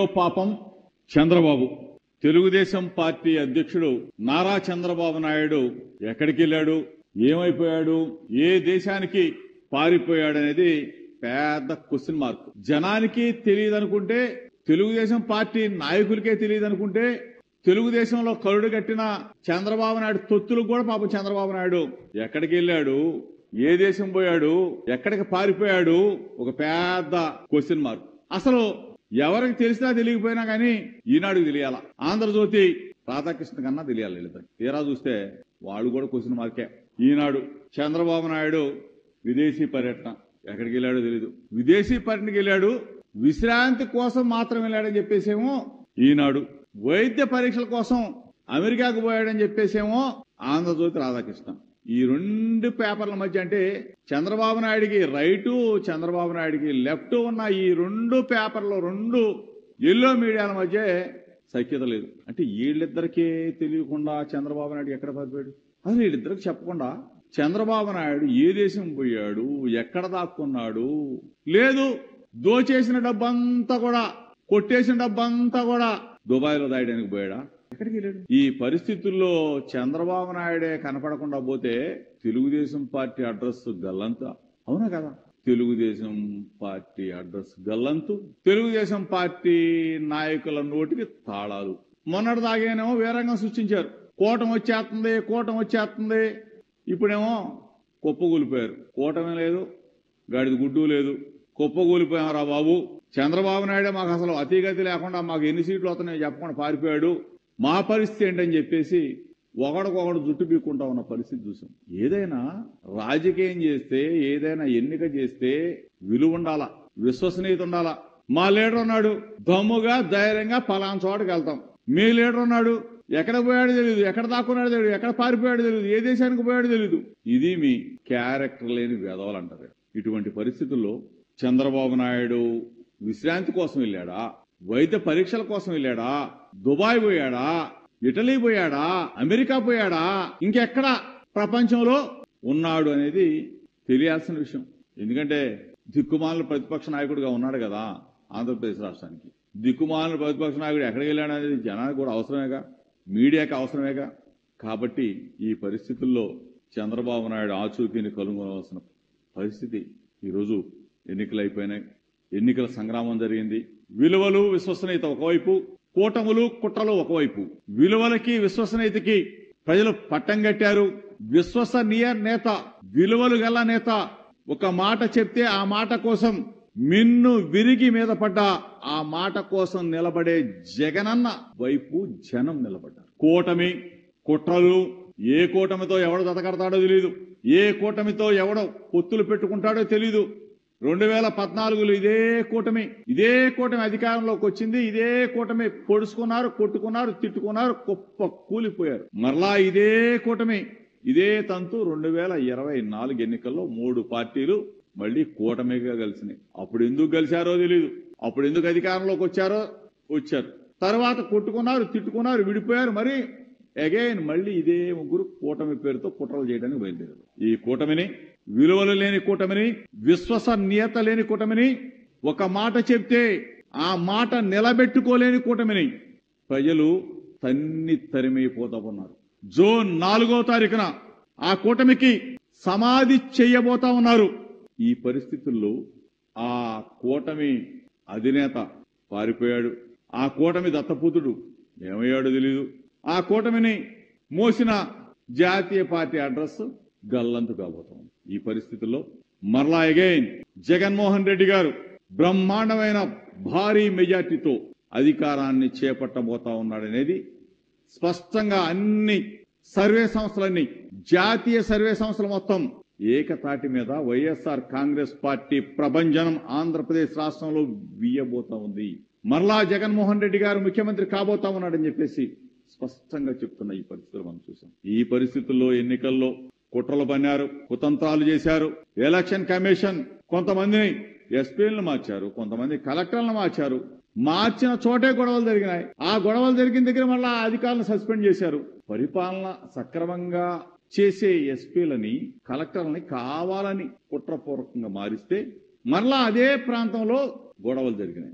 పాపం చంద్రబాబు తెలుగుదేశం పార్టీ అధ్యక్షుడు నారా చంద్రబాబు నాయుడు ఎక్కడికి వెళ్ళాడు ఏమైపోయాడు ఏ దేశానికి పారిపోయాడనేది పెద్ద క్వశ్చన్ మార్క్ జనానికి తెలియదు అనుకుంటే తెలుగుదేశం పార్టీ నాయకులకే తెలియదు అనుకుంటే తెలుగుదేశంలో కరుడు కట్టిన చంద్రబాబు నాయుడు తొత్తులకు కూడా పాపం చంద్రబాబు నాయుడు ఎక్కడికి వెళ్ళాడు ఏ దేశం పోయాడు ఎక్కడికి పారిపోయాడు ఒక పెద్ద క్వశ్చన్ మార్క్ అసలు ఎవరికి తెలిసినా తెలియకపోయినా కానీ ఈనాడుకు తెలియాల ఆంధ్రజ్యోతి రాధాకృష్ణ కన్నా తెలియాలి వీళ్ళిద్దరికి. తీరా చూస్తే వాళ్ళు కూడా క్వశ్చన్ మార్కే ఈనాడు చంద్రబాబు నాయుడు విదేశీ పర్యటన ఎక్కడికి వెళ్ళాడో తెలియదు విదేశీ పర్యటనకి వెళ్ళాడు విశ్రాంతి కోసం మాత్రం వెళ్ళాడని చెప్పేసేమో ఈనాడు వైద్య పరీక్షల కోసం అమెరికాకు పోయాడని చెప్పేసేమో ఆంధ్రజ్యోతి రాధాకృష్ణ ఈ రెండు పేపర్ల మధ్య అంటే చంద్రబాబు నాయుడికి రైటు చంద్రబాబు నాయుడికి లెఫ్ట్ ఉన్న ఈ రెండు పేపర్లు రెండు ఎల్లో మీడియాల మధ్య సఖ్యత లేదు అంటే వీళ్ళిద్దరికే తెలియకుండా చంద్రబాబు నాయుడు ఎక్కడ పారిపోయాడు అసలు వీళ్ళిద్దరికి చెప్పకుండా చంద్రబాబు నాయుడు ఏ దేశం పోయాడు ఎక్కడ దాక్కున్నాడు లేదు దోచేసిన డబ్బంతా కూడా కొట్టేసిన డబ్బంతా కూడా దుబాయ్లో దాయడానికి పోయాడా ఎక్కడికి వెళ్ళాడు ఈ పరిస్థితుల్లో చంద్రబాబు నాయుడే కనపడకుండా పోతే తెలుగుదేశం పార్టీ అడ్రస్ గల్లంతా అవునా కదా తెలుగుదేశం పార్టీ అడ్రస్ గల్లంతు తెలుగుదేశం పార్టీ నాయకుల నోటికి తాళాలు మొన్నటి దాగేనేమో వీరంగం సృష్టించారు కూటమి వచ్చేస్తుంది కూటమి వచ్చేస్తుంది ఇప్పుడేమో కుప్పగూలిపోయారు కూటమి లేదు గాడిద గుడ్డు లేదు కుప్పగూలిపోయారా బాబు చంద్రబాబు నాయుడు మాకు అసలు అతిగతి లేకుండా మాకు ఎన్ని సీట్లు వస్తున్నాయో చెప్పకుండా పారిపోయాడు మా పరిస్థితి ఏంటని చెప్పేసి ఒకడికొకడు జుట్టు పీక్కుంటా ఉన్న పరిస్థితి చూసాం ఏదైనా రాజకీయం చేస్తే ఏదైనా ఎన్నిక చేస్తే విలువ ఉండాలా విశ్వసనీయత ఉండాలా మా లీడర్ ఉన్నాడు దమ్ముగా ధైర్యంగా పలానా చోటకి వెళ్తాం మీ లీడర్ ఉన్నాడు ఎక్కడ పోయాడో తెలియదు ఎక్కడ దాక్కున్నాడో తెలియదు ఎక్కడ పారిపోయాడో తెలియదు ఏ దేశానికి పోయాడో తెలియదు ఇది మీ క్యారెక్టర్ లేని వెధవలు అంటారు ఇటువంటి పరిస్థితుల్లో చంద్రబాబు నాయుడు విశ్రాంతి కోసం వెళ్ళాడా వైద్య పరీక్షల కోసం వెళ్ళాడా దుబాయ్ పోయాడా ఇటలీ పోయాడా అమెరికా పోయాడా ఇంకెక్కడ ప్రపంచంలో ఉన్నాడు అనేది తెలియాల్సిన విషయం ఎందుకంటే దిక్కుమాల ప్రతిపక్ష నాయకుడిగా ఉన్నాడు కదా ఆంధ్రప్రదేశ్ రాష్ట్రానికి దిక్కుమాల ప్రతిపక్ష నాయకుడు ఎక్కడికి వెళ్ళాడు అనేది జనానికి కూడా అవసరమేగా మీడియాకి అవసరమేగా కాబట్టి ఈ పరిస్థితుల్లో చంద్రబాబు నాయుడు ఆచూకీని కనుగొనవలసిన పరిస్థితి ఈరోజు ఎన్నికలు అయిపోయినాయి ఎన్నికల సంగ్రామం జరిగింది విలువలు విశ్వసనీయత ఒకవైపు కూటములు కుట్రలు ఒకవైపు విలువలకి విశ్వసనీయతకి ప్రజలు పట్టం కట్టారు విశ్వసనీయ నేత విలువలు గల నేత ఒక మాట చెప్తే ఆ మాట కోసం మిన్ను విరిగి మీద పడ్డ ఆ మాట కోసం నిలబడే జగనన్న వైపు జనం నిలబడ్డారు కూటమి కుట్రలు ఏ కూటమితో ఎవడు దతకడతాడో తెలియదు ఏ కూటమితో ఎవడో పొత్తులు పెట్టుకుంటాడో తెలియదు రెండు వేల పద్నాలుగులో ఇదే కూటమి ఇదే కూటమి అధికారంలోకి వచ్చింది ఇదే కూటమి పొడుచుకున్నారు కొట్టుకున్నారు తిట్టుకున్నారు కుప్ప కూలిపోయారు మరలా ఇదే కూటమి ఇదే తంతు రెండు వేల ఇరవై నాలుగు ఎన్నికల్లో మూడు పార్టీలు మళ్ళీ కూటమిగా కలిసినాయి అప్పుడు ఎందుకు కలిశారో తెలియదు అప్పుడు ఎందుకు అధికారంలోకి వచ్చారో వచ్చారు తర్వాత కొట్టుకున్నారు తిట్టుకున్నారు విడిపోయారు మరి అగైన్ మళ్ళీ ఇదే ముగ్గురు కూటమి పేరుతో కుట్రలు చేయడానికి బయలుదేరారు ఈ కూటమిని విలువలు లేని కూటమిని విశ్వసనీయత లేని కూటమిని ఒక మాట చెప్తే ఆ మాట నిలబెట్టుకోలేని కూటమిని ప్రజలు తన్ని తరిమైపోతా ఉన్నారు జూన్ నాలుగో తారీఖున ఆ కూటమికి సమాధి చేయబోతా ఉన్నారు ఈ పరిస్థితుల్లో ఆ కూటమి అధినేత పారిపోయాడు ఆ కూటమి దత్తపుత్రుడు ఏమయ్యాడో తెలియదు ఆ కూటమిని మోసిన జాతీయ పార్టీ అడ్రస్ గల్లంతు కాబోతోంది ఈ పరిస్థితుల్లో మరలా అగైన్ జగన్మోహన్ రెడ్డి గారు బ్రహ్మాండమైన భారీ మెజార్టీతో అధికారాన్ని చేపట్టబోతా ఉన్నాడనేది స్పష్టంగా అన్ని సర్వే సంస్థలన్నీ జాతీయ సర్వే సంస్థలు మొత్తం ఏకతాటి మీద వైఎస్ఆర్ కాంగ్రెస్ పార్టీ ప్రభంజనం ఆంధ్రప్రదేశ్ రాష్ట్రంలో వీయబోతా ఉంది మరలా జగన్మోహన్ రెడ్డి గారు ముఖ్యమంత్రి కాబోతా ఉన్నాడని చెప్పేసి స్పష్టంగా చెప్తున్న ఈ పరిస్థితులు మనం చూసాం ఈ పరిస్థితుల్లో ఎన్నికల్లో కుట్రలు పన్నారు కుతంత్రాలు చేశారు ఎలక్షన్ కమిషన్ కొంతమందిని ఎస్పీలను మార్చారు కొంతమంది కలెక్టర్లను మార్చారు మార్చిన చోటే గొడవలు జరిగినాయి ఆ గొడవలు జరిగిన దగ్గర మళ్ళా ఆ అధికారులను సస్పెండ్ చేశారు పరిపాలన సక్రమంగా చేసే ఎస్పీలని కలెక్టర్లని కావాలని కుట్రపూర్వకంగా మారిస్తే మరలా అదే ప్రాంతంలో గొడవలు జరిగినాయి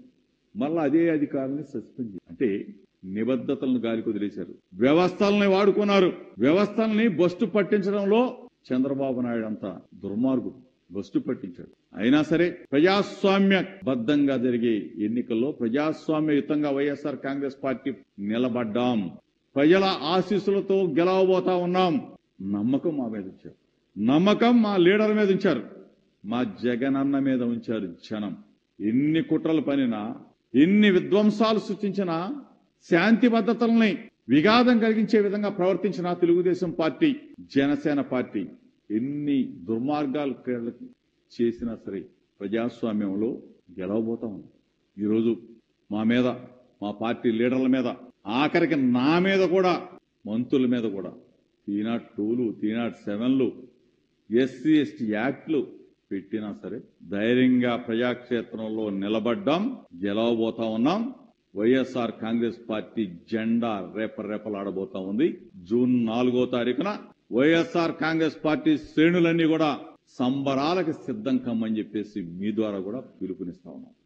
మళ్ళా అదే అధికారుల్ని సస్పెండ్ చేశారు అంటే నిబద్ధతలను గాలికి వదిలేశారు వ్యవస్థల్ని వాడుకున్నారు వ్యవస్థల్ని బొస్టు పట్టించడంలో చంద్రబాబు నాయుడు అంత దుర్మార్గుడు బొస్టు పట్టించాడు అయినా సరే ప్రజాస్వామ్య బద్దంగా జరిగే ఎన్నికల్లో ప్రజాస్వామ్యయుతంగా వైఎస్ఆర్ కాంగ్రెస్ పార్టీ నిలబడ్డాం ప్రజల ఆశీస్సులతో గెలవబోతా ఉన్నాం నమ్మకం మా మీద ఉంచారు నమ్మకం మా లీడర్ మీద ఉంచారు మా జగనన్న మీద ఉంచారు జనం ఎన్ని కుట్రలు పనినా ఎన్ని విధ్వంసాలు సృష్టించినా శాంతి భద్రతల్ని విఘాతం కలిగించే విధంగా ప్రవర్తించిన తెలుగుదేశం పార్టీ జనసేన పార్టీ ఎన్ని దుర్మార్గాలు క్రీడలకు చేసినా సరే ప్రజాస్వామ్యంలో గెలవబోతా ఉంది ఈరోజు మా మీద మా పార్టీ లీడర్ల మీద ఆఖరికి నా మీద కూడా మంత్రుల మీద కూడా తీనాట్ టూలు తీనాట్ సెవెన్లు ఎస్సీ ఎస్టీ యాక్ట్లు పెట్టినా సరే ధైర్యంగా ప్రజాక్షేత్రంలో నిలబడ్డాం గెలవబోతా ఉన్నాం వైఎస్ఆర్ కాంగ్రెస్ పార్టీ జెండా రేపరేపలాడబోతా ఉంది జూన్ నాలుగో తారీఖున వైఎస్ఆర్ కాంగ్రెస్ పార్టీ శ్రేణులన్నీ కూడా సంబరాలకు సిద్ధం కమ్మని చెప్పేసి మీ ద్వారా కూడా పిలుపునిస్తా ఉన్నాం